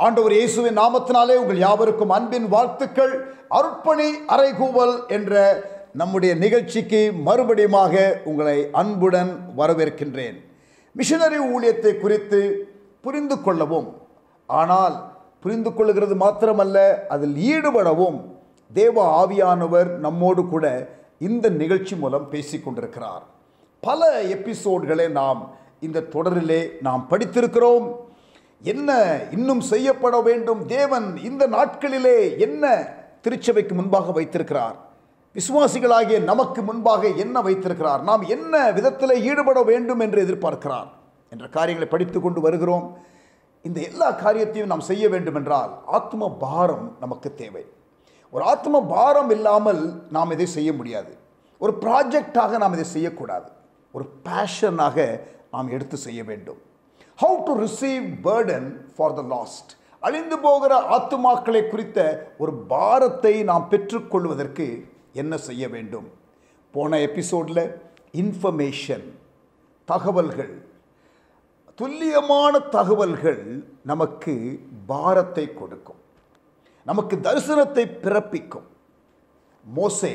ஆண்டவர் இயேசுவின் நாமத்தினாலே உங்கள் யாவருக்கும் அன்பின் வாழ்த்துக்கள் அர்ப்பணி அறைகூவல் என்ற நம்முடைய நிகழ்ச்சிக்கு மறுபடியுமாக உங்களை அன்புடன் வரவேற்கின்றேன் மிஷனரி ஊழியத்தை குறித்து புரிந்து கொள்ளவும் ஆனால் புரிந்து கொள்ளுகிறது மாத்திரமல்ல அதில் ஈடுபடவும் தேவ ஆவியானவர் நம்மோடு கூட இந்த நிகழ்ச்சி மூலம் பேசிக் கொண்டிருக்கிறார் பல எபிசோட்களை நாம் இந்த தொடரிலே நாம் படித்திருக்கிறோம் என்ன இன்னும் செய்யப்பட வேண்டும் தேவன் இந்த நாட்களிலே என்ன திருச்சபைக்கு முன்பாக வைத்திருக்கிறார் விசுவாசிகளாகிய நமக்கு முன்பாக என்ன வைத்திருக்கிறார் நாம் என்ன விதத்தில் ஈடுபட வேண்டும் என்று எதிர்பார்க்கிறார் என்ற காரியங்களை படித்து கொண்டு வருகிறோம் இந்த எல்லா காரியத்தையும் நாம் செய்ய வேண்டும் என்றால் ஆத்ம பாரம் நமக்கு தேவை ஒரு ஆத்ம பாரம் இல்லாமல் நாம் இதை செய்ய முடியாது ஒரு ப்ராஜெக்டாக நாம் இதை செய்யக்கூடாது ஒரு பேஷனாக நாம் எடுத்து செய்ய வேண்டும் how to receive burden for the lost அழிந்து போகிற ஆத்துமாக்களை குறித்த ஒரு பாரத்தை நாம் பெற்றுக்கொள்வதற்கு என்ன செய்ய வேண்டும் போன எபிசோடில் இன்ஃபர்மேஷன் தகவல்கள் துல்லியமான தகவல்கள் நமக்கு பாரத்தை கொடுக்கும் நமக்கு தரிசனத்தை பிறப்பிக்கும் மோசே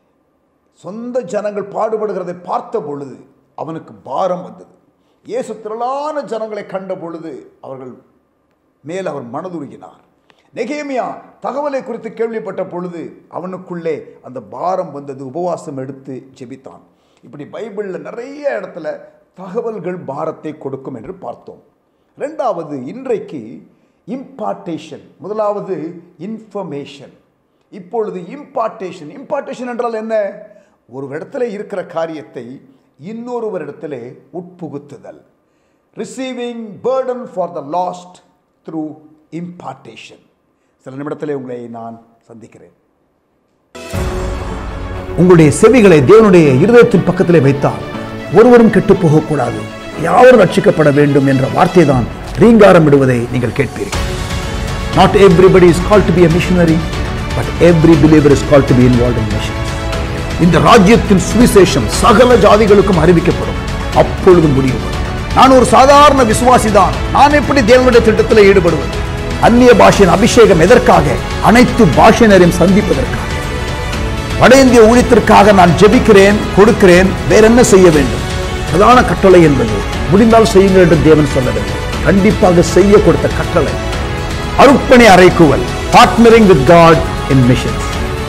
சொந்த ஜனங்கள் பாடுபடுகிறதை பார்த்த பொழுது அவனுக்கு பாரம் வந்தது இயேசு திரளான ஜனங்களை கண்ட பொழுது அவர்கள் மேல் அவர் மனதுருகினார் நெகேமியா தகவலை குறித்து கேள்விப்பட்ட பொழுது அவனுக்குள்ளே அந்த பாரம் வந்தது உபவாசம் எடுத்து ஜெபித்தான் இப்படி பைபிளில் நிறைய இடத்துல தகவல்கள் பாரத்தை கொடுக்கும் என்று பார்த்தோம் ரெண்டாவது இன்றைக்கு இம்பார்ட்டேஷன் முதலாவது இன்ஃபர்மேஷன் இப்பொழுது இம்பார்ட்டேஷன் இம்பார்ட்டேஷன் என்றால் என்ன ஒரு இடத்துல இருக்கிற காரியத்தை இன்னொருவரிடத்துல உட்புகுத்துதல் receiving burden for the lost through impartation சில நிமிடத்தில் உங்களை நான் சந்திக்கிறேன் உங்களுடைய செவிகளை தேவனுடைய இருதயத்தின் பக்கத்திலே வைத்தால் ஒருவரும் கெட்டு போகக்கூடாது யாவரும் ரட்சிக்கப்பட வேண்டும் என்ற வார்த்தை தான் ரீங்காரம் இடுவதை நீங்கள் கேட்பீர்கள் not everybody is call to be a missionary but every believer is call to be involved in missions இந்த ராஜ்யத்தின் சுவிசேஷம் சகல ஜாதிகளுக்கும் அறிவிக்கப்படும் அப்பொழுது முடியும் நான் ஒரு சாதாரண விசுவாசி தான் நான் எப்படி தேவனுடைய திட்டத்தில் ஈடுபடுவது அந்நிய பாஷையின் அபிஷேகம் எதற்காக அனைத்து பாஷையினரையும் சந்திப்பதற்காக வட இந்திய ஊழியத்திற்காக நான் ஜெபிக்கிறேன் கொடுக்கிறேன் வேற என்ன செய்ய வேண்டும் பிரதான கட்டளை என்பது முடிந்தால் செய்யுங்கள் என்று தேவன் சொல்லவில்லை கண்டிப்பாக செய்ய கொடுத்த கட்டளை அருப்பணி அறைக்குவல் partnering with God in missions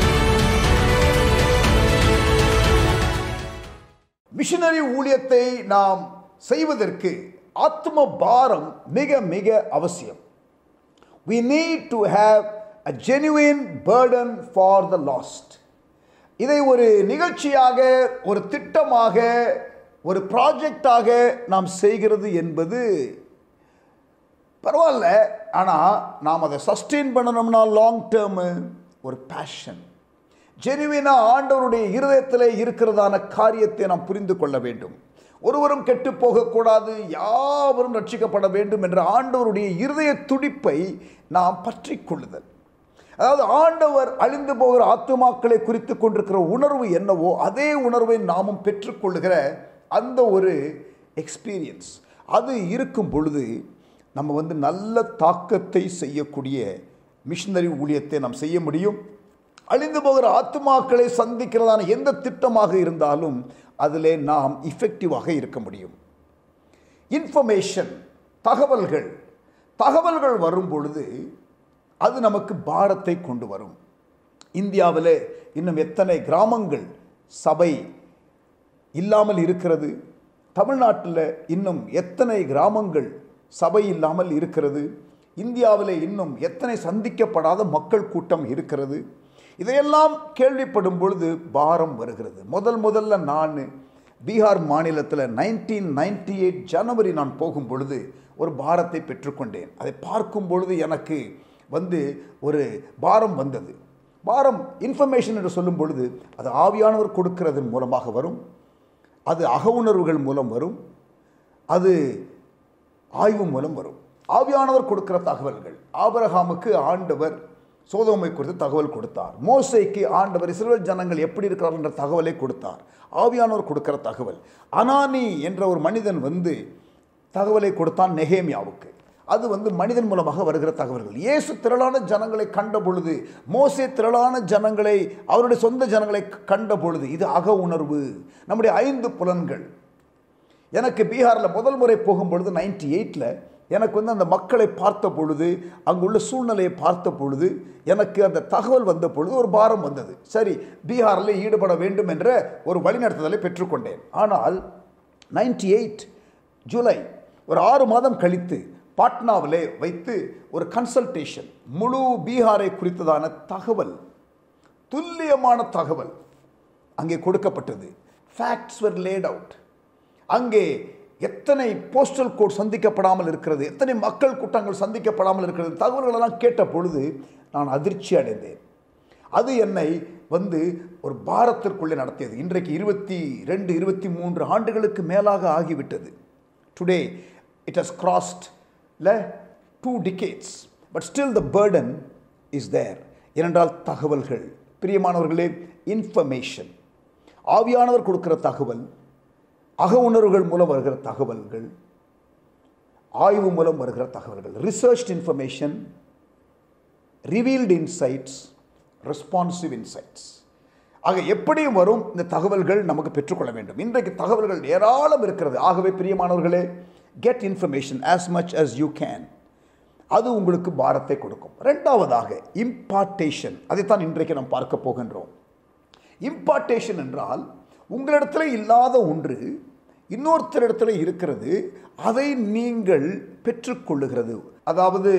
missionary ஊழியத்தை நாம் செய்வதற்கு ஆத்ம பாரம் மிக மிக அவசியம் we need to have a genuine burden for the lost இதை ஒரு நிகழ்ச்சியாக ஒரு திட்டமாக ஒரு ப்ராஜெக்டாக நாம் செய்கிறது என்பது பரவாயில்ல ஆனால் நாம் அதை சஸ்டெயின் பண்ணணும்னா லாங் டேர்மு ஒரு பேஷன் ஜெனுவினாக ஆண்டவருடைய இருதயத்தில் இருக்கிறதான காரியத்தை நாம் புரிந்து கொள்ள வேண்டும் ஒருவரும் கெட்டு போகக்கூடாது யாவரும் ரட்சிக்கப்பட வேண்டும் என்ற ஆண்டவருடைய இருதய துடிப்பை நாம் பற்றி கொள்ளுதல் அதாவது ஆண்டவர் அழிந்து போகிற ஆத்துமாக்களை குறித்து கொண்டிருக்கிற உணர்வு என்னவோ அதே உணர்வை நாமும் பெற்றுக்கொள்ளுகிற அந்த ஒரு எக்ஸ்பீரியன்ஸ் அது இருக்கும் பொழுது நம்ம வந்து நல்ல தாக்கத்தை செய்யக்கூடிய மிஷினரி ஊழியத்தை நாம் செய்ய முடியும் அழிந்து போகிற ஆத்துமாக்களை சந்திக்கிறதான எந்த திட்டமாக இருந்தாலும் அதிலே நாம் இஃபெக்டிவாக இருக்க முடியும் இன்ஃபர்மேஷன் தகவல்கள் தகவல்கள் வரும் பொழுது அது நமக்கு பாரத்தை கொண்டு வரும் இந்தியாவில் இன்னும் எத்தனை கிராமங்கள் சபை இல்லாமல் இருக்கிறது தமிழ்நாட்டில் இன்னும் எத்தனை கிராமங்கள் சபை இல்லாமல் இருக்கிறது இந்தியாவில் இன்னும் எத்தனை சந்திக்கப்படாத மக்கள் கூட்டம் இருக்கிறது இதையெல்லாம் கேள்விப்படும் பொழுது பாரம் வருகிறது முதல் முதல்ல நான் பீகார் மாநிலத்தில் நைன்டீன் நைன்டி எயிட் ஜனவரி நான் போகும் பொழுது ஒரு பாரத்தை பெற்றுக்கொண்டேன் அதை பார்க்கும் பொழுது எனக்கு வந்து ஒரு பாரம் வந்தது பாரம் இன்ஃபர்மேஷன் என்று சொல்லும் பொழுது அது ஆவியானவர் கொடுக்கிறதன் மூலமாக வரும் அது அகவுணர்வுகள் மூலம் வரும் அது ஆய்வு மூலம் வரும் ஆவியானவர் கொடுக்கிற தகவல்கள் ஆபரகாமுக்கு ஆண்டவர் சோதோமை குறித்து தகவல் கொடுத்தார் மோசைக்கு ஆண்டவர் இஸ்ரேல் ஜனங்கள் எப்படி இருக்கிறார்கள் என்ற தகவலை கொடுத்தார் ஆவியானவர் கொடுக்கிற தகவல் அனானி என்ற ஒரு மனிதன் வந்து தகவலை கொடுத்தான் நெகேமியாவுக்கு அது வந்து மனிதன் மூலமாக வருகிற தகவல்கள் இயேசு திரளான ஜனங்களை கண்ட பொழுது மோசே திரளான ஜனங்களை அவருடைய சொந்த ஜனங்களை கண்ட பொழுது இது அக உணர்வு நம்முடைய ஐந்து புலன்கள் எனக்கு பீகாரில் முதல் முறை போகும்பொழுது நைன்டி எயிட்டில் எனக்கு வந்து அந்த மக்களை பார்த்த பொழுது அங்குள்ள சூழ்நிலையை பார்த்த பொழுது எனக்கு அந்த தகவல் வந்த பொழுது ஒரு பாரம் வந்தது சரி பீகாரில் ஈடுபட வேண்டும் என்ற ஒரு வழிநடத்துதலை பெற்றுக்கொண்டேன் ஆனால் நைன்டி எயிட் ஜூலை ஒரு ஆறு மாதம் கழித்து பாட்னாவிலே வைத்து ஒரு கன்சல்டேஷன் முழு பீகாரை குறித்ததான தகவல் துல்லியமான தகவல் அங்கே கொடுக்கப்பட்டது ஃபேக்ட்ஸ் were லேட் அவுட் அங்கே எத்தனை போஸ்டல் கோட் சந்திக்கப்படாமல் இருக்கிறது எத்தனை மக்கள் கூட்டங்கள் சந்திக்கப்படாமல் இருக்கிறது தகவல்களெல்லாம் கேட்ட பொழுது நான் அதிர்ச்சி அடைந்தேன் அது என்னை வந்து ஒரு பாரத்திற்குள்ளே நடத்தியது இன்றைக்கு இருபத்தி ரெண்டு இருபத்தி மூன்று ஆண்டுகளுக்கு மேலாக ஆகிவிட்டது டுடே இட் ஹஸ் கிராஸ்ட் இல்லை two decades but still the burden is there ஏனென்றால் தகவல்கள் பிரியமானவர்களே இன்ஃபர்மேஷன் ஆவியானவர் கொடுக்கிற தகவல் அக உணர்வுகள் மூலம் வருகிற தகவல்கள் ஆய்வு மூலம் வருகிற தகவல்கள் research information revealed insights responsive insights ஆக எப்படியும் வரும் இந்த தகவல்கள் நமக்கு பெற்றுக்கொள்ள வேண்டும் இன்றைக்கு தகவல்கள் ஏராளம் இருக்கிறது ஆகவே பிரியமானவர்களே get information as much as you can அது உங்களுக்கு பாரத்தை கொடுக்கும் ரெண்டாவதாக இம்பார்ட்டேஷன் அதைத்தான் இன்றைக்கு நாம் பார்க்க போகின்றோம் இம்பார்ட்டேஷன் என்றால் உங்களிடத்தில் இல்லாத ஒன்று இன்னொருத்தரிடத்தில் இருக்கிறது அதை நீங்கள் பெற்றுக்கொள்ளுகிறது அதாவது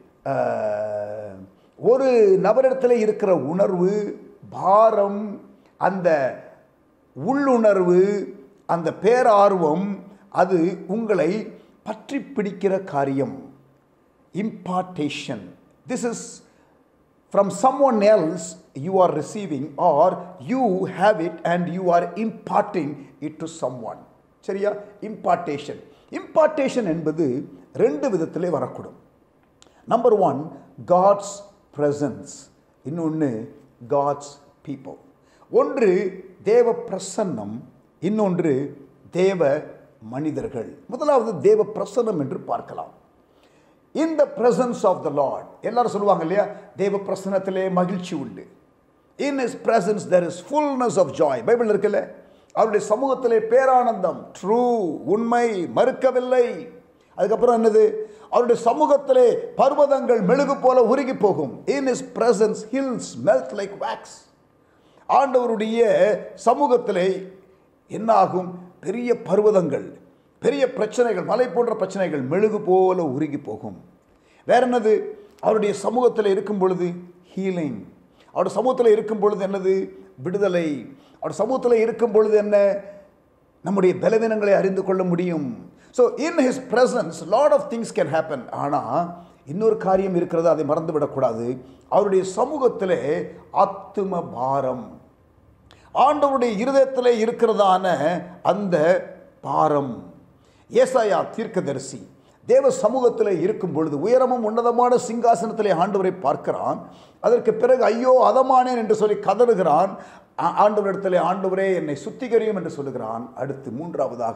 அஹ், ஒரு நபரிடத்தில் இருக்கிற உணர்வு பாரம் அந்த உள்ளுணர்வு அந்த பேரார்வம் அது உங்களை பற்றி பிடிக்கிற காரியம் impartation. This is from someone else you are receiving, or you have it and you are imparting it to someone. சரியா impartation. impartation என்பது ரெண்டு விதத்திலே வரக்கூடும் நம்பர் ஒன் காட்ஸ் பிரசன்ஸ் இன்னொன்று காட்ஸ் பீப்புள் ஒன்று தேவ பிரசன்னம் இன்னொன்று தேவ மனிதர்கள் முதலாவது தேவ பிரசன்னம் என்று பார்க்கலாம் in the presence of the Lord எல்லாரும் சொல்லுவாங்க இல்லையா தேவ பிரசனத்திலே மகிழ்ச்சி உண்டு in his presence there is fullness of joy Bible இருக்குல்ல அவருடைய சமூகத்திலே பேரானந்தம் ட்ரூ உண்மை மறுக்கவில்லை அதுக்கப்புறம் என்னது அவருடைய சமூகத்திலே பர்வதங்கள் மெழுகு போல உருகி போகும் in his presence hills melt like wax ஆண்டவருடைய சமூகத்திலே என்ன ஆகும் பெரிய பர்வதங்கள் பெரிய பிரச்சனைகள் மலை போன்ற பிரச்சனைகள் மெழுகு போல உருகி போகும் வேற என்னது அவருடைய சமூகத்தில் இருக்கும் பொழுது ஹீலிங் அவருடைய சமூகத்தில் இருக்கும் பொழுது என்னது விடுதலை அவருடைய சமூகத்தில் இருக்கும் பொழுது என்ன நம்முடைய பலவீனங்களை அறிந்து கொள்ள முடியும் so in his presence lot of things can happen ஆனால் இன்னொரு காரியம் இருக்கிறது அதை மறந்து விடக்கூடாது அவருடைய சமூகத்திலே ஆத்தும பாரம் ஆண்டவருடைய இருதயத்திலே இருக்கிறதான அந்த பாரம் ஏசாயா தீர்க்கதரிசி தேவ சமூகத்தில் இருக்கும் பொழுது உயரமும் உன்னதமான சிங்காசனத்திலே ஆண்டவரை பார்க்கிறான் அதற்கு பிறகு ஐயோ அதமானேன் என்று சொல்லி கதறுகிறான் ஆ- ஆண்டவரிடத்திலே ஆண்டவரே என்னை சுத்திகரியும் என்று சொல்லுகிறான் அடுத்து மூன்றாவதாக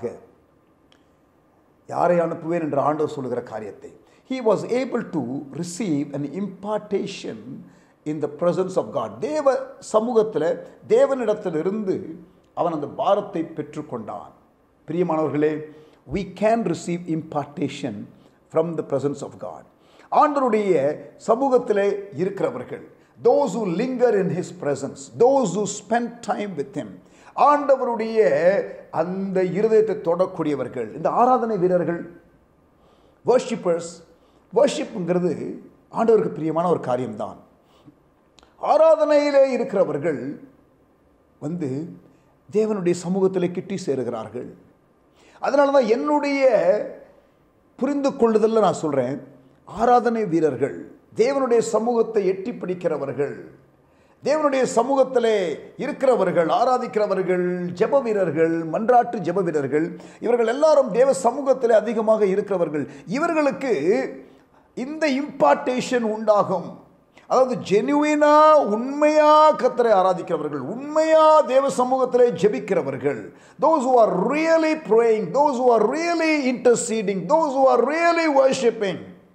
யாரை அனுப்புவேன் என்று ஆண்டவர் சொல்லுகிற காரியத்தை he was able to receive an impartation in the presence of god தேவ சமூகத்தில் தேவனிடத்திலிருந்து அவன் அந்த பாரத்தை பெற்றுக்கொண்டான் பிரியமானவர்களே we can receive impartation from the presence of god ஆண்டவருடைய சமூகத்திலே இருக்கிறவர்கள் those who linger in his presence those who spend time with him ஆண்டவருடைய அந்த இருதயத்தை தொடக்கூடியவர்கள் இந்த ஆராதனை வீரர்கள் வர்ஷிப்பர்ஸ் வர்ஷிப்புங்கிறது ஆண்டவருக்கு பிரியமான ஒரு காரியம்தான் ஆராதனையிலே இருக்கிறவர்கள் வந்து தேவனுடைய சமூகத்தில் கிட்டி சேருகிறார்கள் அதனால தான் என்னுடைய புரிந்து கொள்ளுதல்ல நான் சொல்கிறேன் ஆராதனை வீரர்கள் தேவனுடைய சமூகத்தை எட்டி பிடிக்கிறவர்கள் தேவனுடைய சமூகத்திலே இருக்கிறவர்கள் ஆராதிக்கிறவர்கள் ஜெப வீரர்கள் மன்றாட்டு ஜெப வீரர்கள் இவர்கள் எல்லாரும் தேவ சமூகத்திலே அதிகமாக இருக்கிறவர்கள் இவர்களுக்கு இந்த இம்பார்ட்டேஷன் உண்டாகும் அதாவது ஜெனுவினா உண்மையா கத்தரை ஆராதிக்கிறவர்கள் உண்மையா தேவ சமூகத்திலே ஜெபிக்கிறவர்கள் those who are really praying those who are really interceding those who are really worshiping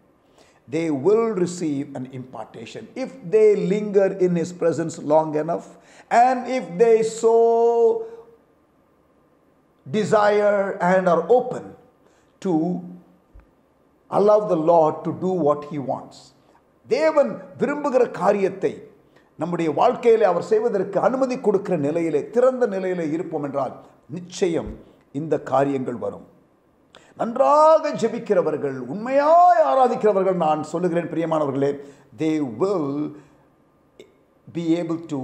they will receive an impartation if they linger in His presence long enough and if they so desire and are open to allow the Lord to do what He wants. தேவன் விரும்புகிற காரியத்தை நம்முடைய வாழ்க்கையிலே அவர் செய்வதற்கு அனுமதி கொடுக்கிற நிலையிலே திறந்த நிலையிலே இருப்போம் என்றால் நிச்சயம் இந்த காரியங்கள் வரும் நன்றாக ஜெபிக்கிறவர்கள் உண்மையாய் ஆராதிக்கிறவர்கள் நான் சொல்லுகிறேன் பிரியமானவர்களே they will be able to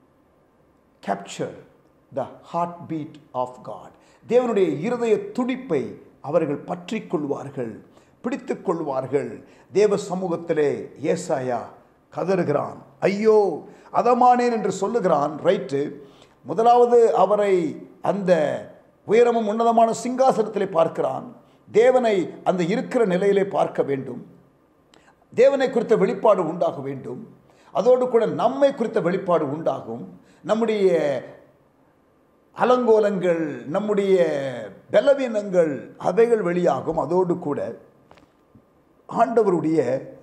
capture the heartbeat of God. தேவனுடைய இருதய துடிப்பை அவர்கள் பற்றி கொள்வார்கள் பிடித்துக் கொள்வார்கள் தேவ சமூகத்திலே ஏசாயா கதறுகிறான் ஐயோ அதமானேன் என்று சொல்லுகிறான் ரைட்டு முதலாவது அவரை அந்த உயரமும் உன்னதமான சிங்காசனத்திலே பார்க்கிறான் தேவனை அந்த இருக்கிற நிலையிலே பார்க்க வேண்டும் தேவனை குறித்த வெளிப்பாடு உண்டாக வேண்டும் அதோடு கூட நம்மை குறித்த வெளிப்பாடு உண்டாகும் நம்முடைய அலங்கோலங்கள் நம்முடைய பலவீனங்கள் அவைகள் வெளியாகும் அதோடு கூட ஆண்டவருடைய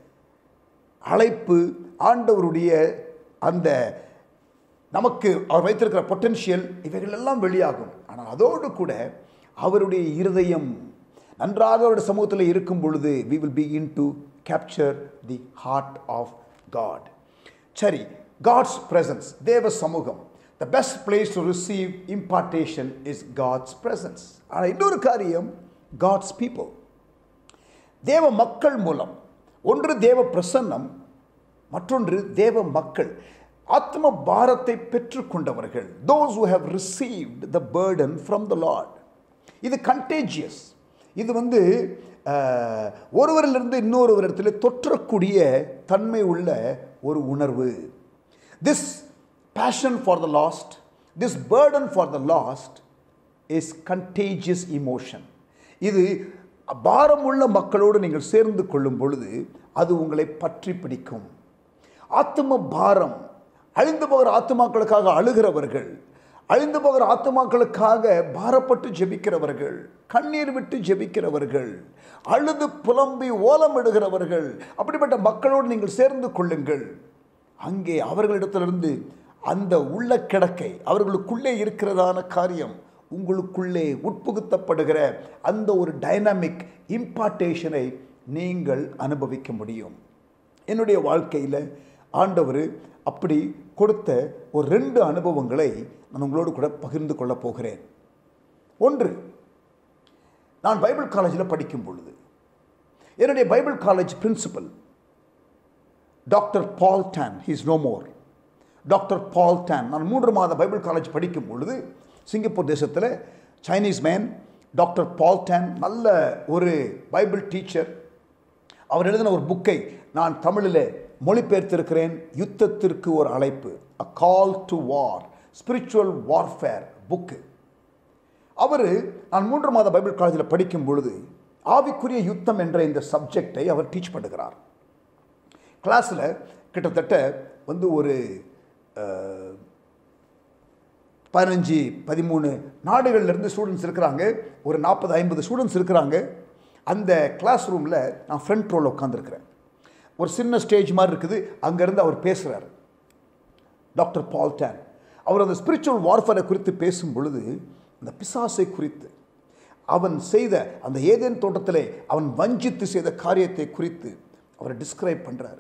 அழைப்பு ஆண்டவருடைய அந்த நமக்கு அவர் வைத்திருக்கிற பொட்டென்ஷியல் இவைகள் எல்லாம் வெளியாகும் ஆனால் அதோடு கூட அவருடைய இருதயம் நன்றாக அவருடைய சமூகத்தில் இருக்கும் பொழுது we will begin to capture the heart of God சரி காட்ஸ் presence தேவ சமூகம் the best place to receive impartation is God's presence ஆனால் இன்னொரு காரியம் காட்ஸ் people தேவ மக்கள் மூலம் ஒன்று தேவ பிரசன்னம் மற்றொன்று தேவ மக்கள் ஆத்ம பாரத்தை பெற்றுக்கொண்டவர்கள் those who have received the burden from the Lord இது கண்டேஜியஸ் இது வந்து அஹ், ஒருவரிலிருந்து இன்னொருவரிடத்தில் தொற்றக்கூடிய தன்மை உள்ள ஒரு உணர்வு this passion for the lost this burden for the lost is contagious emotion இது பாரமுள்ள மக்களோடு நீங்கள் சேர்ந்து கொள்ளும் பொழுது அது உங்களை பற்றி பிடிக்கும் ஆத்ம பாரம் அழிந்து போகிற ஆத்மாக்களுக்காக அழுகிறவர்கள் அழிந்து போகிற ஆத்மாக்களுக்காக பாரப்பட்டு ஜெபிக்கிறவர்கள் கண்ணீர் விட்டு ஜெபிக்கிறவர்கள் அழுது புலம்பி ஓலமிடுகிறவர்கள் அப்படிப்பட்ட மக்களோடு நீங்கள் சேர்ந்து கொள்ளுங்கள் அங்கே அவர்களிடத்திலிருந்து அந்த உள்ள கிடக்கை அவர்களுக்குள்ளே இருக்கிறதான காரியம் உங்களுக்குள்ளே உட்புகுத்தப்படுகிற அந்த ஒரு டைனாமிக் இம்பார்ட்டேஷனை நீங்கள் அனுபவிக்க முடியும் என்னுடைய வாழ்க்கையில் ஆண்டவர் அப்படி கொடுத்த ஒரு ரெண்டு அனுபவங்களை நான் உங்களோடு கூட பகிர்ந்து கொள்ளப் போகிறேன் ஒன்று நான் பைபிள் காலேஜில் படிக்கும் பொழுது என்னுடைய Bible college principal doctor Paul Tan he's no more doctor Paul Tan நான் மூன்று மாத பைபிள் காலேஜ் படிக்கும் பொழுது சிங்கப்பூர் தேசத்தில் Chinese man doctor Paul Tan நல்ல ஒரு பைபிள் டீச்சர் அவர் எழுதின ஒரு புக்கை நான் தமிழில் மொழிபெயர்த்திருக்கிறேன் யுத்தத்திற்கு ஒரு அழைப்பு a call to war spiritual warfare book அவர் நான் மூன்று மாத பைபிள் காலேஜில் படிக்கும் பொழுது ஆவிக்குரிய யுத்தம் என்ற இந்த சப்ஜெக்டை அவர் டீச் பண்ணுகிறார் கிளாஸில் கிட்டத்தட்ட வந்து ஒரு அஹ், பதினஞ்சு பதிமூணு நாடுகள்லேருந்து ஸ்டூடெண்ட்ஸ் இருக்கிறாங்க ஒரு நாற்பது ஐம்பது ஸ்டூடெண்ட்ஸ் இருக்கிறாங்க அந்த கிளாஸ் ரூமில் நான் ஃப்ரண்ட் ரோவில் உட்காந்துருக்கிறேன் ஒரு சின்ன ஸ்டேஜ் மாதிரி இருக்குது அங்கேருந்து அவர் பேசுகிறார் டாக்டர் பால் டேன் அவர் அந்த ஸ்பிரிச்சுவல் வார்ஃபரை குறித்து பேசும் பொழுது அந்த பிசாசை குறித்து அவன் செய்த அந்த ஏதேன் தோட்டத்திலே அவன் வஞ்சித்து செய்த காரியத்தை குறித்து அவர் டிஸ்கிரைப் பண்ணுறாரு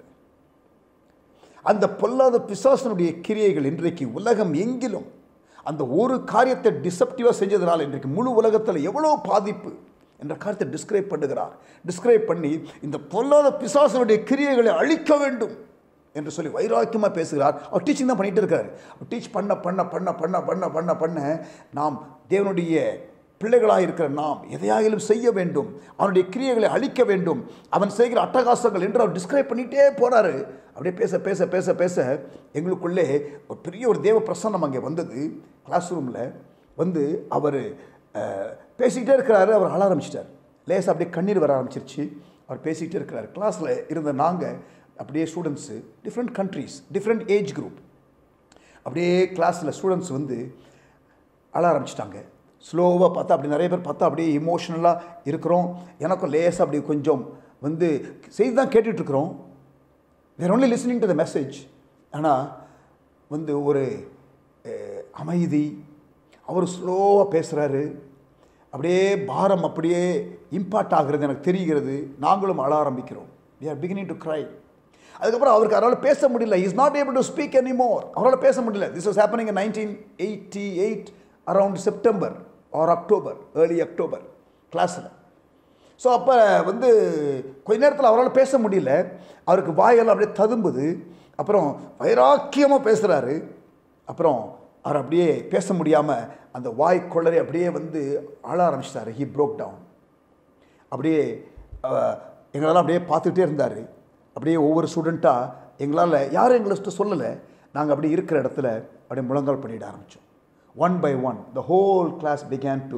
அந்த பொல்லாத பிசாசனுடைய கிரியைகள் இன்றைக்கு உலகம் எங்கிலும் அந்த ஒரு காரியத்தை டிசப்டிவாக செஞ்சதுனால இன்றைக்கு முழு உலகத்தில் எவ்வளோ பாதிப்பு என்ற காரியத்தை டிஸ்கிரைப் பண்ணுகிறார் டிஸ்கிரைப் பண்ணி இந்த பொல்லாத பிசாசனுடைய கிரியைகளை அழிக்க வேண்டும் என்று சொல்லி வைராக்கியமாக பேசுகிறார் அவர் டீச்சிங் தான் பண்ணிட்டு இருக்காரு அவர் டீச் பண்ண பண்ண பண்ண பண்ண பண்ண பண்ண பண்ண நாம் தேவனுடைய பிள்ளைகளாக இருக்கிற நாம் எதையாகிலும் செய்ய வேண்டும் அவனுடைய கிரியைகளை அழிக்க வேண்டும் அவன் செய்கிற அட்டகாசங்கள் என்று அவர் டிஸ்கிரைப் பண்ணிகிட்டே போறாரு அப்படியே பேச பேச பேச பேச எங்களுக்குள்ளே ஒரு பெரிய ஒரு தேவ பிரசன்னம் அங்கே வந்தது கிளாஸ் ரூமில் வந்து அவர் பேசிக்கிட்டே இருக்கிறாரு அவர் அழ ஆரம்பிச்சிட்டார் லேசாக அப்படியே கண்ணீர் வர ஆரம்பிச்சிருச்சு அவர் பேசிக்கிட்டே இருக்கிறார் கிளாஸில் இருந்த நாங்கள் அப்படியே students different countries different age group அப்படியே கிளாஸில் ஸ்டூடெண்ட்ஸ் வந்து அழ ஆரம்பிச்சிட்டாங்க ஸ்லோவாக பார்த்தா அப்படி நிறைய பேர் பார்த்தா அப்படியே இமோஷ்னலாக இருக்கிறோம் எனக்கும் லேசாக அப்படி கொஞ்சம் வந்து செய்தி தான் கேட்டுட்ருக்குறோம் we're only listening to the message ஆனால் வந்து ஒரு அஹ், அமைதி அவர் ஸ்லோவாக பேசுகிறாரு அப்படியே பாரம் அப்படியே இம்பாக்ட் ஆகுறது எனக்கு தெரிகிறது நாங்களும் அழ ஆரம்பிக்கிறோம் we are beginning to cry அதுக்கப்புறம் அவருக்கு அவரால் பேச முடியல is not able to speak any more அவரால் பேச முடியல this was happening in nineteen eighty eight around September or October early October கிளாஸில் ஸோ அப்போ வந்து கொஞ்ச நேரத்தில் அவரால் பேச முடியல அவருக்கு வாயெல்லாம் அப்படியே ததும்புது அப்புறம் வைராக்கியமாக பேசுகிறாரு அப்புறம் அவர் அப்படியே பேச முடியாமல் அந்த வாய் கொள்ளரை அப்படியே வந்து ஆள ஆரம்பிச்சிட்டாரு ஹி broke டவுன் அப்படியே அஹ், எங்களெல்லாம் அப்படியே பார்த்துக்கிட்டே இருந்தார் அப்படியே ஒவ்வொரு ஸ்டூடெண்ட்டாக எங்களால் யாரும் எங்களை சொல்லலை நாங்கள் அப்படி இருக்கிற இடத்துல அப்படியே முழங்கால் பண்ணிட ஆரம்பித்தோம் one by one the whole class began to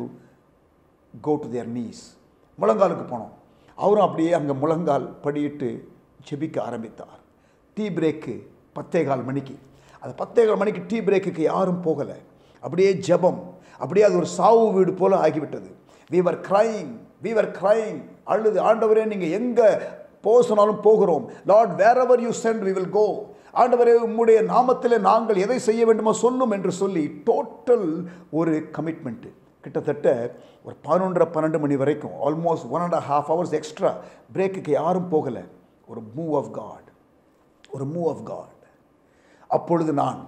go to their knees முழங்காலுக்கு போனோம் அவரும் அப்படியே அங்கே முழங்கால் படியிட்டு ஜெபிக்க ஆரம்பித்தார் டீ பிரேக்கு பத்தே கால் மணிக்கு அந்த பத்தே கால் மணிக்கு டீ பிரேக்குக்கு யாரும் போகலை அப்படியே ஜெபம் அப்படியே அது ஒரு சாவு வீடு போல ஆகிவிட்டது we were crying we were crying அழுது ஆண்டவரே நீங்கள் எங்கே போக சொன்னாலும் போகிறோம் Lord wherever you send we will go ஆண்டவரே உம்முடைய நாமத்தில் நாங்கள் எதை செய்ய வேண்டுமோ சொல்லும் என்று சொல்லி டோட்டல் ஒரு கமிட்மெண்ட்டு கிட்டத்தட்ட ஒரு பதினொன்றரை பன்னெண்டு மணி வரைக்கும் almost one and half hours extra பிரேக்குக்கு யாரும் போகலை ஒரு மூவ் ஆஃப் காட் ஒரு மூவ் ஆஃப் காட் அப்பொழுது நான்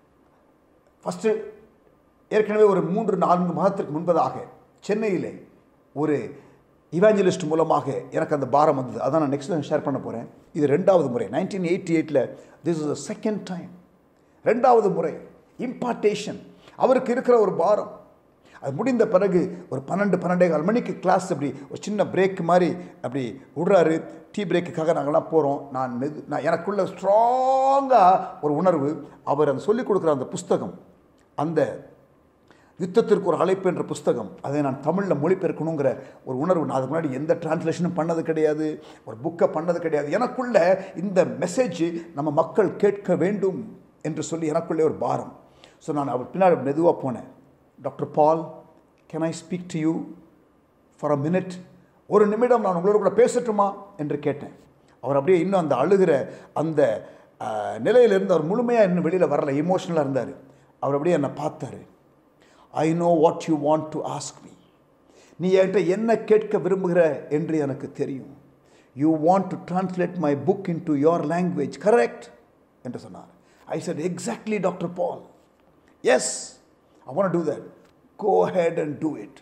ஃபஸ்ட்டு ஏற்கனவே ஒரு மூன்று நான்கு மாதத்திற்கு முன்பதாக சென்னையிலே ஒரு இவாஞ்சலிஸ்ட் மூலமாக எனக்கு அந்த பாரம் வந்தது அதான் நான் நெக்ஸ்ட் ஷேர் பண்ண போகிறேன் இது ரெண்டாவது முறை நைன்டீன் எயிட்டி எயிட்டில் this is a second time ரெண்டாவது முறை இம்பார்ட்டேஷன் அவருக்கு இருக்கிற ஒரு பாரம் அது முடிந்த பிறகு ஒரு பன்னெண்டு பன்னெண்டே கால் மணிக்கு கிளாஸ் அப்படி ஒரு சின்ன பிரேக் மாதிரி அப்படி விடுறாரு டீ பிரேக்குக்காக நாங்கள்லாம் போகிறோம் நான் மெது நான் எனக்குள்ள ஸ்ட்ராங்காக ஒரு உணர்வு அவர் அந்த சொல்லிக் கொடுக்குற அந்த புஸ்தகம் அந்த யுத்தத்திற்கு ஒரு அழைப்பு என்ற புஸ்தகம் அதை நான் தமிழில் மொழிபெயர்க்கணுங்கிற ஒரு உணர்வு நான் அதுக்கு முன்னாடி எந்த டிரான்ஸ்லேஷனும் பண்ணது கிடையாது ஒரு புக்கை பண்ணது கிடையாது எனக்குள்ள இந்த மெசேஜ் நம்ம மக்கள் கேட்க வேண்டும் என்று சொல்லி எனக்குள்ளே ஒரு பாரம் ஸோ நான் அவர் பின்னாடி மெதுவாக போனேன் doctor Paul can I speak to you for a minute ஒரு நிமிடம் நான் உங்களோட கூட பேசட்டுமா என்று கேட்டேன் அவர் அப்படியே இன்னும் அந்த அழுகிற அந்த அஹ், நிலையிலிருந்து அவர் முழுமையாக இன்னும் வெளியில் வரல இமோஷனலாக இருந்தார் அவர் அப்படியே என்னை பார்த்தாரு I know what you want to ask me நீ என்கிட்ட என்ன கேட்க விரும்புகிற என்று எனக்கு தெரியும் you want to translate my book into your language correct என்று சொன்னார் I said exactly doctor Paul yes I want to that go ahead and do it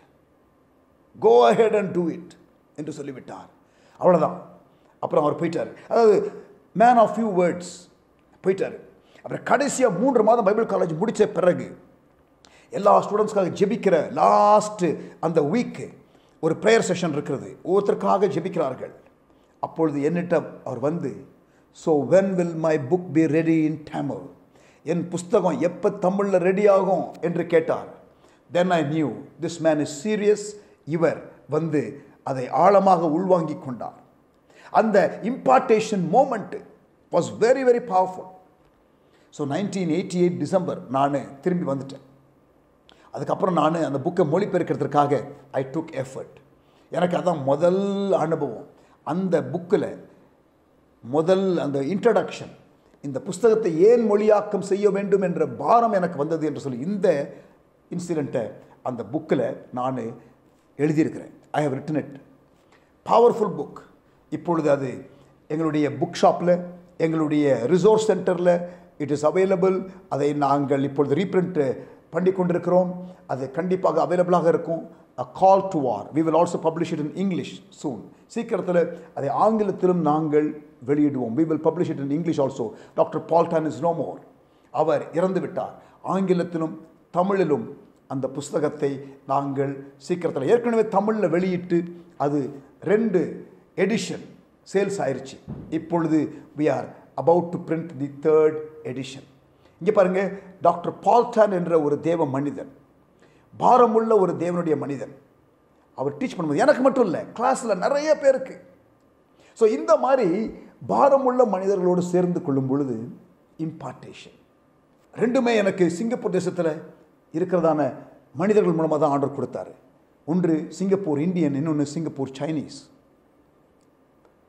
go ahead and do it என்று சொல்லிவிட்டார் அவ்வளோதான் அப்புறம் அவர் போயிட்டார் அதாவது man of few words போயிட்டார் அப்புறம் கடைசியாக மூன்று மாதம் பைபிள் காலேஜ் முடித்த பிறகு எல்லா ஸ்டூடெண்ட்ஸ்க்காக ஜெபிக்கிற லாஸ்ட்டு அந்த வீக்கு ஒரு ப்ரேயர் செஷன் இருக்கிறது ஒவ்வொருத்தருக்காக ஜெபிக்கிறார்கள் அப்பொழுது என்னிட்ட அவர் வந்து so when will my book be ready in Tamil என் புஸ்தகம் எப்போ தமிழில் ரெடி ஆகும் என்று கேட்டார் then I knew this man is serious இவர் வந்து அதை ஆழமாக உள்வாங்கிக் கொண்டார் அந்த impartation moment was very very powerful so nineteen eighty eight December நான் திரும்பி வந்துட்டேன் அதுக்கப்புறம் நான் அந்த புக்கை மொழிபெயர்க்கிறதுக்காக ஐ டுக் எஃபர்ட் எனக்கு அதான் முதல் அனுபவம் அந்த புக்கில் முதல் அந்த இன்ட்ரடக்ஷன் இந்த புஸ்தகத்தை ஏன் மொழியாக்கம் செய்ய வேண்டும் என்ற பாரம் எனக்கு வந்தது என்று சொல்லி இந்த இன்சிடெண்ட்டை அந்த புக்கில் நான் எழுதியிருக்கிறேன் I have written it powerful book இப்பொழுது அது எங்களுடைய புக் ஷாப்பில் எங்களுடைய ரிசோர்ஸ் சென்டரில் இட் இஸ் அவைலபிள் அதை நாங்கள் இப்பொழுது ரீப்ரிண்ட் பண்ணி கொண்டிருக்கிறோம் அது கண்டிப்பாக அவைலபிளாக இருக்கும் a call to war we will also publish it in English soon சீக்கிரத்தில் அதை ஆங்கிலத்திலும் நாங்கள் வெளியிடுவோம் we will publish it in English also doctor Paul Tan is no more அவர் இறந்து விட்டார் ஆங்கிலத்திலும் தமிழிலும் அந்த புஸ்தகத்தை நாங்கள் சீக்கிரத்தில் ஏற்கனவே தமிழில் வெளியிட்டு அது ரெண்டு எடிஷன் சேல்ஸ் ஆயிருச்சு இப்பொழுது we are about to print the third edition இங்கே பாருங்க டாக்டர் பால்டான் என்ற ஒரு தேவ மனிதன் பாரமுள்ள ஒரு தேவனுடைய மனிதன் அவர் டீச் பண்ணும்போது எனக்கு மட்டும் இல்லை கிளாஸில் நிறைய பேருக்கு ஸோ இந்த மாதிரி பாரமுள்ள மனிதர்களோடு சேர்ந்து கொள்ளும் பொழுது இம்பார்ட்டேஷன் ரெண்டுமே எனக்கு சிங்கப்பூர் தேசத்தில் இருக்கிறதான மனிதர்கள் மூலமாக தான் ஆர்டர் கொடுத்தாரு ஒன்று சிங்கப்பூர் இந்தியன் இன்னொன்று சிங்கப்பூர் சைனீஸ்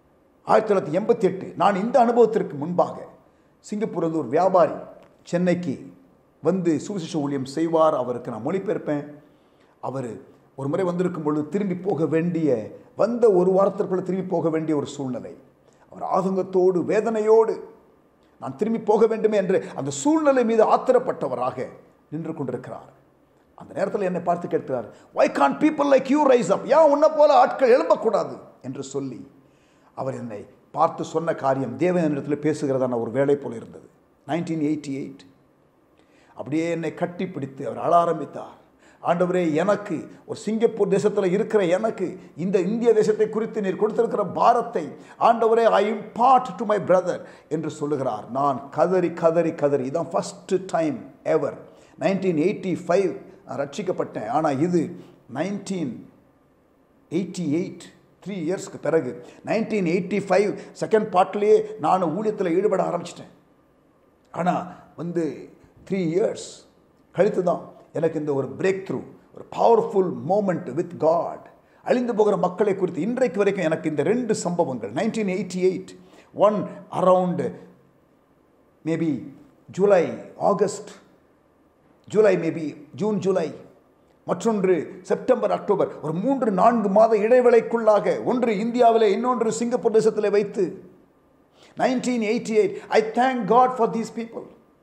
ஆயிரத்தி தொள்ளாயிரத்தி எண்பத்தி எட்டு நான் இந்த அனுபவத்திற்கு முன்பாக சிங்கப்பூரில் ஒரு வியாபாரி சென்னைக்கு வந்து சுவிசேஷ ஊழியம் செய்வார் அவருக்கு நான் மொழிபெயர்ப்பேன் அவர் ஒரு முறை வந்திருக்கும் பொழுது திரும்பி போக வேண்டிய வந்த ஒரு வாரத்திற்குள்ள திரும்பி போக வேண்டிய ஒரு சூழ்நிலை அவர் ஆதங்கத்தோடு வேதனையோடு நான் திரும்பி போக வேண்டுமே என்று அந்த சூழ்நிலை மீது ஆத்திரப்பட்டவராக நின்று கொண்டிருக்கிறார் அந்த நேரத்தில் என்னை பார்த்து கேட்கிறார் why can't people like you rise up ஏன் உன்னை போல ஆட்கள் எழும்பக்கூடாது என்று சொல்லி அவர் என்னை பார்த்து சொன்ன காரியம் தேவன் இடத்துல பேசுகிறதான ஒரு வேலை போல இருந்தது நைன்டீன் எயிட்டி எயிட் அப்படியே என்னை கட்டி பிடித்து அவர் அழ ஆரம்பித்தார் ஆண்டவரே எனக்கு ஒரு சிங்கப்பூர் தேசத்தில் இருக்கிற எனக்கு இந்த இந்திய தேசத்தை குறித்து நீர் கொடுத்திருக்கிற பாரத்தை ஆண்டவரே I impart to my brother என்று சொல்லுகிறார் நான் கதறி கதறி கதறி இதான் first time ever nineteen eighty five நான் ரட்சிக்கப்பட்டேன் ஆனால் இது நைன்டீன் எயிட்டி எயிட் த்ரீ இயர்ஸ்க்கு பிறகு நைன்டீன் எயிட்டி ஃபைவ் செகண்ட் பார்ட்லேயே நான் ஊழியத்தில் ஈடுபட ஆரம்பிச்சிட்டேன் ஆனால் வந்து த்ரீ இயர்ஸ் கழித்து தான் எனக்கு இந்த ஒரு பிரேக் த்ரூ ஒரு பவர்ஃபுல் மூமெண்ட் வித் காட் அழிந்து போகிற மக்களை குறித்து இன்றைக்கு வரைக்கும் எனக்கு இந்த ரெண்டு சம்பவங்கள் nineteen eighty eight one around maybe July August July maybe June July மற்றொன்று செப்டம்பர் அக்டோபர் ஒரு மூன்று நான்கு மாத இடைவேளைக்குள்ளாக ஒன்று இந்தியாவிலே இன்னொன்று சிங்கப்பூர் தேசத்தில் வைத்து nineteen eighty eight I thank God for these people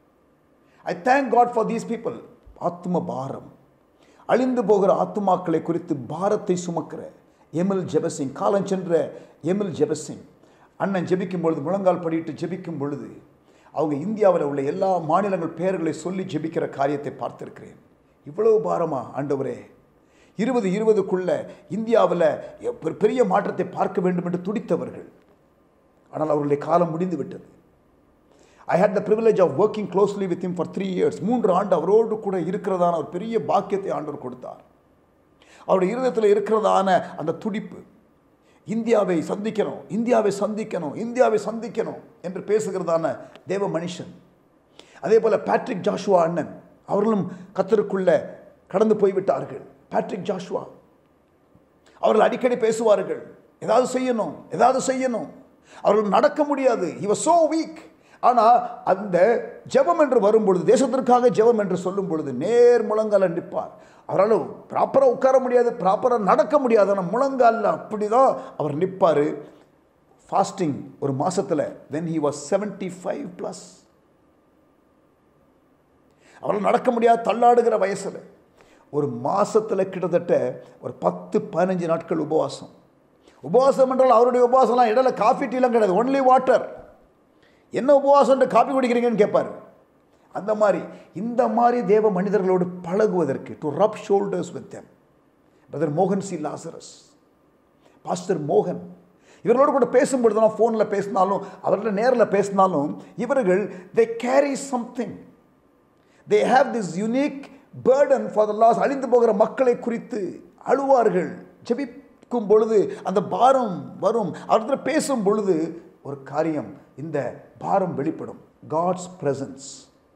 I thank God for these people ஆத்ம பாரம் அழிந்து போகிற ஆத்மாக்களை குறித்து பாரத்தை சுமக்கிற எமில் ஜெபசிங் காலஞ்சென்ற எமில் ஜெபசிங் அண்ணன் ஜெபிக்கும் பொழுது முழங்கால் படிட்டு ஜெபிக்கும் பொழுது அவங்க இந்தியாவில் உள்ள எல்லா மாநிலங்கள் பெயர்களை சொல்லி ஜெபிக்கிற காரியத்தை பார்த்திருக்கிறேன் இவ்வளவு பாரமா ஆண்டவரே இருபது இருபதுக்குள்ள இந்தியாவில் ஒரு பெரிய மாற்றத்தை பார்க்க வேண்டும் என்று துடித்தவர்கள் ஆனால் அவர்களுடைய காலம் முடிந்து விட்டது I had the privilege of working closely with him for three years மூன்று ஆண்டு அவரோடு கூட இருக்கிறதான ஒரு பெரிய பாக்கியத்தை ஆண்டவர் கொடுத்தார் அவருடைய இருதயத்தில் இருக்கிறதான அந்த துடிப்பு இந்தியாவை சந்திக்கணும் இந்தியாவை சந்திக்கணும் இந்தியாவை சந்திக்கணும் என்று பேசுகிறதான தேவ மனுஷன் அதே போல் பேட்ரிக் ஜாஷுவா அண்ணன் அவர்களும் கத்தருக்குள்ள கடந்து போய்விட்டார்கள் பேட்ரிக் ஜாஷுவா அவர்கள் அடிக்கடி பேசுவார்கள் ஏதாவது செய்யணும் ஏதாவது செய்யணும் அவர்கள் நடக்க முடியாது இவ சோ வீக் ஆனால் அந்த ஜெபம் என்று வரும் பொழுது தேசத்திற்காக ஜெபம் என்று சொல்லும் பொழுது நேர் முழங்கால நிற்பார் அவரால் ப்ராப்பராக உட்கார முடியாது ப்ராப்பராக நடக்க முடியாது ஆனால் முழங்காலில் அப்படி தான் அவர் நிற்பார் ஃபாஸ்டிங் ஒரு மாதத்தில் when he was seventy five plus அவரால் நடக்க முடியாது தள்ளாடுகிற வயசில் ஒரு மாதத்தில் கிட்டத்தட்ட ஒரு பத்து பதினஞ்சு நாட்கள் உபவாசம் உபவாசம் என்றால் அவருடைய உபவாசம்லாம் இடையில காஃபி டீலாம் கிடையாது ஒன்லி வாட்டர் என்ன உபவாசம் காப்பி குடிக்கிறீங்கன்னு கேட்பார் அந்த மாதிரி இந்த மாதிரி தேவ மனிதர்களோடு பழகுவதற்கு to rub shoulders with them brother மோகன் சி லாசரஸ் பாஸ்டர் மோகன் இவர்களோடு கூட பேசும்பொழுது தான் ஃபோனில் பேசினாலும் அவர்கிட்ட நேரில் பேசினாலும் இவர்கள் they carry something they have this unique burden for the lost அழிந்து போகிற மக்களை குறித்து அழுவார்கள் ஜெபிக்கும் பொழுது அந்த பாரம் வரும் அவர்கிட்ட பேசும் பொழுது ஒரு காரியம் இந்த பாரம் வெளிப்படும் காட்ஸ் பிரசன்ஸ்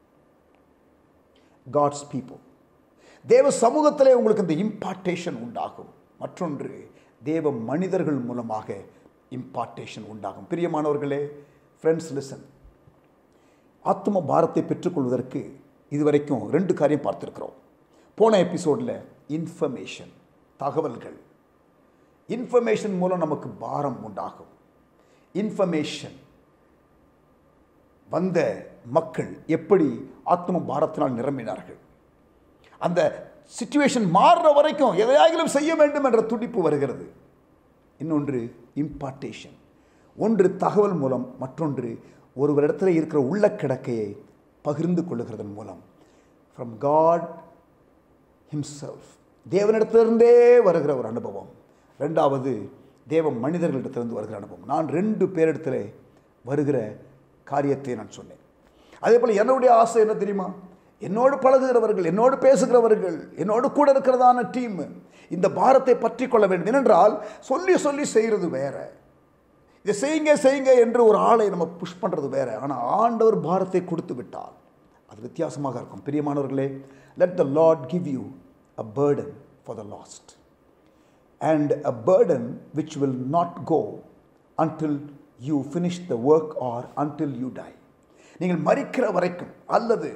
காட்ஸ் பீப்புள் தேவ சமூகத்திலே உங்களுக்கு இந்த இம்பார்ட்டேஷன் உண்டாகும் மற்றொன்று தேவ மனிதர்கள் மூலமாக இம்பார்ட்டேஷன் உண்டாகும் பிரியமானவர்களே ஃப்ரெண்ட்ஸ் லிசன் ஆத்ம பாரத்தை பெற்றுக்கொள்வதற்கு இதுவரைக்கும் ரெண்டு காரியம் பார்த்துருக்குறோம் போன எபிசோடில் இன்ஃபர்மேஷன் தகவல்கள் இன்ஃபர்மேஷன் மூலம் நமக்கு பாரம் உண்டாகும் இன்ஃபர்மேஷன் வந்த மக்கள் எப்படி ஆத்ம பாரத்தினால் நிரம்பினார்கள் அந்த சுச்சுவேஷன் மாறுற வரைக்கும் எதையாகிலும் செய்ய வேண்டும் என்ற துடிப்பு வருகிறது இன்னொன்று இம்பார்ட்டேஷன் ஒன்று தகவல் மூலம் மற்றொன்று ஒருவரிடத்தில் இருக்கிற உள்ள கிடக்கையை பகிர்ந்து கொள்ளுகிறதன் மூலம் ஃப்ரம் காட் ஹிம்செல்ஃப் தேவனிடத்திலிருந்தே வருகிற ஒரு அனுபவம் ரெண்டாவது தேவ மனிதர்களிடத்திலிருந்து வருகிற அனுபவம் நான் ரெண்டு பேரிடத்தில் வருகிற காரியத்தை நான் சொன்னேன் அதே போல் என்னுடைய ஆசை என்ன தெரியுமா என்னோடு பழகுகிறவர்கள் என்னோடு பேசுகிறவர்கள் என்னோடு கூட இருக்கிறதான டீம் இந்த பாரத்தை பற்றி கொள்ள வேண்டும் ஏனென்றால் சொல்லி சொல்லி செய்கிறது வேற இதை செய்யுங்க செய்யுங்க என்று ஒரு ஆளை நம்ம புஷ் பண்ணுறது வேற ஆனால் ஆண்டவர் பாரத்தை கொடுத்து விட்டால் அது வித்தியாசமாக இருக்கும் பிரியமானவர்களே let the Lord give you a burden for the lost and a burden which will not go until you finish the work or until you die நீங்கள் மறிக்கிற வரைக்கும் அல்லது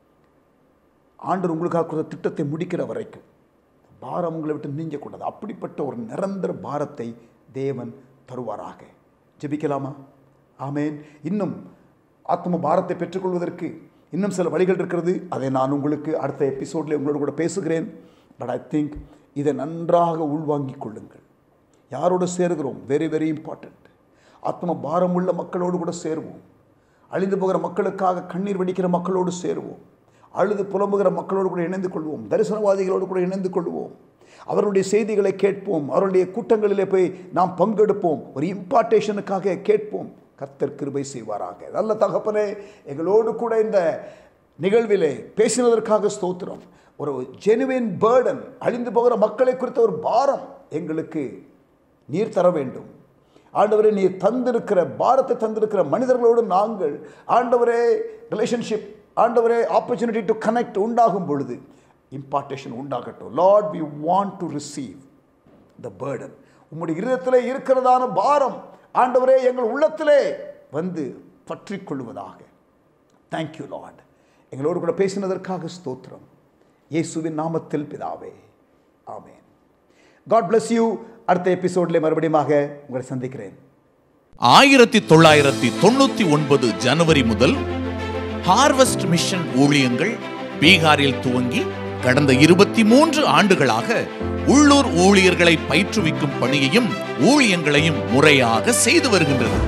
ஆண்டவர் உங்களுக்காக கொடுத்த திட்டத்தை முடிக்கிற வரைக்கும் பாரம் உங்களை விட்டு நீங்கக்கூடாது அப்படிப்பட்ட ஒரு நிரந்தர பாரத்தை தேவன் தருவாராக ஜெபிக்கலாமா ஆமேன் இன்னும் ஆத்ம பாரத்தை பெற்றுக்கொள்வதற்கு இன்னும் சில வழிகள் இருக்கிறது அதை நான் உங்களுக்கு அடுத்த எபிசோடில் உங்களோட கூட பேசுகிறேன் பட் ஐ திங்க் இதை நன்றாக உள்வாங்கிக் கொள்ளுங்கள் யாரோடு சேருகிறோம் வெரி வெரி இம்பார்ட்டண்ட் ஆத்ம பாரம் உள்ள மக்களோடு கூட சேருவோம் அழிந்து போகிற மக்களுக்காக கண்ணீர் வெடிக்கிற மக்களோடு சேருவோம் அழுது புலம்புகிற மக்களோடு கூட இணைந்து கொள்வோம் தரிசனவாதிகளோடு கூட இணைந்து கொள்வோம் அவருடைய செய்திகளை கேட்போம் அவருடைய கூட்டங்களிலே போய் நாம் பங்கெடுப்போம் ஒரு இம்பார்ட்டேஷனுக்காக கேட்போம் கர்த்தர் கிருபை செய்வாராக நல்ல தகப்பனே எங்களோடு கூட இந்த நிகழ்விலே பேசினதற்காக ஸ்தோத்திரம் ஒரு ஜெனுவின் பேர்டன் அழிந்து போகிற மக்களை குறித்த ஒரு பாரம் எங்களுக்கு நீர் தர வேண்டும் ஆண்டவரே நீர் தந்திருக்கிற பாரத்தை தந்திருக்கிற மனிதர்களோடு நாங்கள் ஆண்டவரே ரிலேஷன்ஷிப் ஆண்டவரே ஆப்பர்ச்சுனிட்டி டு கனெக்ட் உண்டாகும் பொழுது இம்பார்ட்டேஷன் உண்டாகட்டும் Lord we want to receive the burden உம்முடைய இருதயத்திலே இருக்கிறதான பாரம் ஆண்டவரே எங்கள் உள்ளத்திலே வந்து பற்றிக் கொள்வதாக தேங்க்யூ லார்ட் எங்களோடு கூட பேசினதற்காக ஸ்தோத்திரம் இயேசுவின் நாமத்தில் பிதாவே ஆமென் காட் bless யூ அடுத்த எபிசோட்ல மறுபடியுமாக உங்களை சந்திக்கிறேன் ஆயிரத்தி தொள்ளாயிரத்தி தொண்ணூத்தி ஒன்பது ஜனவரி முதல் ஹார்வெஸ்ட் மிஷன் ஊழியங்கள் பீகாரில் துவங்கி கடந்த இருபத்தி மூன்று ஆண்டுகளாக உள்ளூர் ஊழியர்களை பயிற்றுவிக்கும் பணியையும் ஊழியங்களையும் முறையாக செய்து வருகின்றது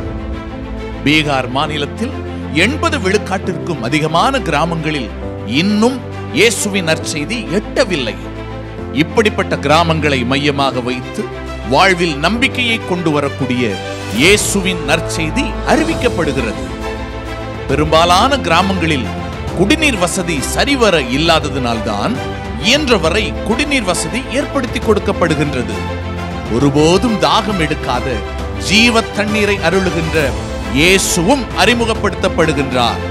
பீகார் மாநிலத்தில் எண்பது விழுக்காட்டிற்கும் அதிகமான கிராமங்களில் இன்னும் இயேசுவின் நற்செய்தி எட்டவில்லை இப்படிப்பட்ட கிராமங்களை மையமாக வைத்து வாழ்வில் நம்பிக்கையை கொண்டு வரக்கூடிய இயேசுவின் நற்செய்தி அறிவிக்கப்படுகிறது பெரும்பாலான கிராமங்களில் குடிநீர் வசதி சரிவர இல்லாததினால்தான் இயன்றவரை குடிநீர் வசதி ஏற்படுத்தி கொடுக்கப்படுகின்றது ஒருபோதும் தாகம் எடுக்காத ஜீவ தண்ணீரை அருளுகின்ற இயேசுவும் அறிமுகப்படுத்தப்படுகின்றார்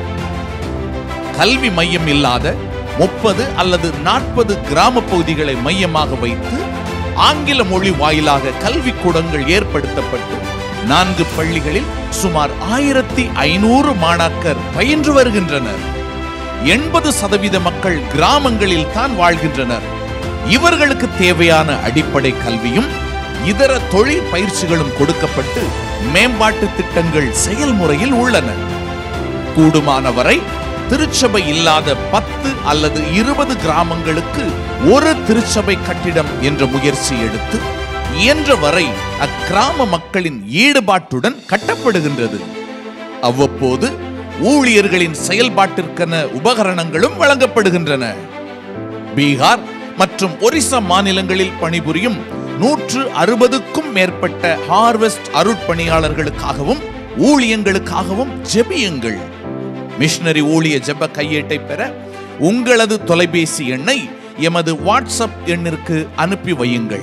கல்வி மையம் இல்லாத முப்பது அல்லது நாற்பது கிராம பகுதிகளை மையமாக வைத்து ஆங்கில மொழி வாயிலாக கல்வி கூடங்கள் ஏற்படுத்தப்பட்டு நான்கு பள்ளிகளில் சுமார் ஆயிரத்தி ஐநூறு மாணாக்கர் பயின்று வருகின்றனர் எண்பது சதவீத மக்கள் கிராமங்களில் தான் வாழ்கின்றனர் இவர்களுக்கு தேவையான அடிப்படை கல்வியும் இதர தொழில் பயிற்சிகளும் கொடுக்கப்பட்டு மேம்பாட்டு திட்டங்கள் செயல்முறையில் உள்ளன கூடுமானவரை திருச்சபை இல்லாத பத்து அல்லது இருபது கிராமங்களுக்கு ஒரு திருச்சபை கட்டிடம் என்ற முயற்சி எடுத்து இயன்ற வரை அக்கிராம மக்களின் ஈடுபாட்டுடன் கட்டப்படுகின்றது அவ்வப்போது ஊழியர்களின் செயல்பாட்டிற்கென உபகரணங்களும் வழங்கப்படுகின்றன பீகார் மற்றும் ஒரிசா மாநிலங்களில் பணிபுரியும் நூற்று அறுபதுக்கும் மேற்பட்ட ஹார்வெஸ்ட் அருட்பணியாளர்களுக்காகவும் ஊழியங்களுக்காகவும் ஜெபியுங்கள் மிஷனரி ஊழிய ஜெப கையேட்டை பெற உங்களது தொலைபேசி எண்ணை எமது வாட்ஸ்அப் எண்ணிற்கு அனுப்பி வையுங்கள்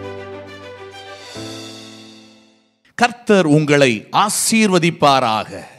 கர்த்தர் உங்களை ஆசீர்வதிப்பாராக